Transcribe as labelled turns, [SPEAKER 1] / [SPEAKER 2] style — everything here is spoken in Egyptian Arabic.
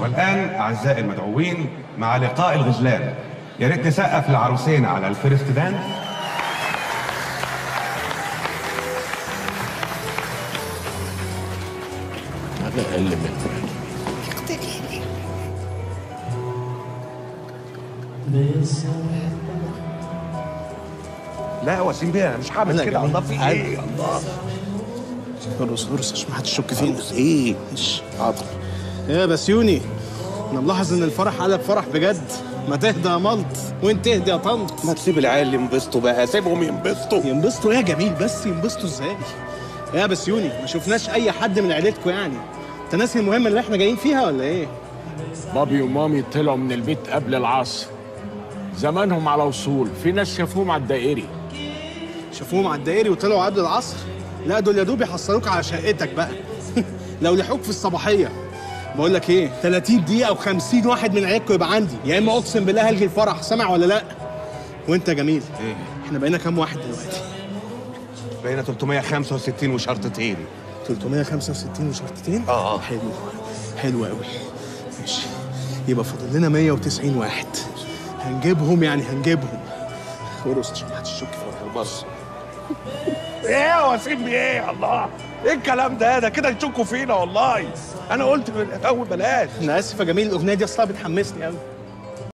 [SPEAKER 1] والآن أعزائي المدعوين مع لقاء الغزلان يا ريت نسقف للعروسين على الفيرست باند
[SPEAKER 2] على اقل منه
[SPEAKER 1] لا وسيم بيه أنا مش هعمل كده الله في إيه الله
[SPEAKER 3] ارقص ارقص عشان ما حدش يشك فينا
[SPEAKER 2] ايه
[SPEAKER 3] ماشي حاضر يا بسيوني انا ملاحظ ان الفرح قلب فرح بجد ما تهدى يا ملط وانت تهدى يا طنط
[SPEAKER 2] ما تسيب العيال ينبسطوا بقى سيبهم ينبسطوا
[SPEAKER 3] ينبسطوا ايه يا جميل بس ينبسطوا ازاي يا بسيوني ما شفناش اي حد من عيلتكم يعني انت ناسي المهمه اللي احنا جايين فيها ولا ايه
[SPEAKER 4] بابي ومامي طلعوا من البيت قبل العصر زمانهم على وصول في ناس شافوهم على الدائري
[SPEAKER 3] شافوهم على الدائري وطلعوا قبل العصر لا دول يا دوب يحصلوك على شقتك بقى لو لحقوك في الصباحيه بقول لك ايه 30 دقيقه و50 واحد من عيالكم يبقى عندي يا اما اقسم بالله هلغي الفرح سامع ولا لا وانت يا جميل
[SPEAKER 1] إيه؟
[SPEAKER 3] احنا بقينا كام واحد دلوقتي
[SPEAKER 1] بقينا 365 وشرطتين
[SPEAKER 3] 365 وشرطتين
[SPEAKER 1] آه، آه.
[SPEAKER 3] حلو حلو قوي ماشي يبقى فاضل لنا 190 واحد هنجيبهم يعني هنجيبهم ورقص عشان محدش يشك فينا
[SPEAKER 2] بص
[SPEAKER 1] ايه يا وسيم بيه الله ايه الكلام ده ده كده يشكوا فينا والله انا قلت من الاول بلاش
[SPEAKER 3] انا اسف يا جميل الاغنيه دي اصلا بتحمسني قوي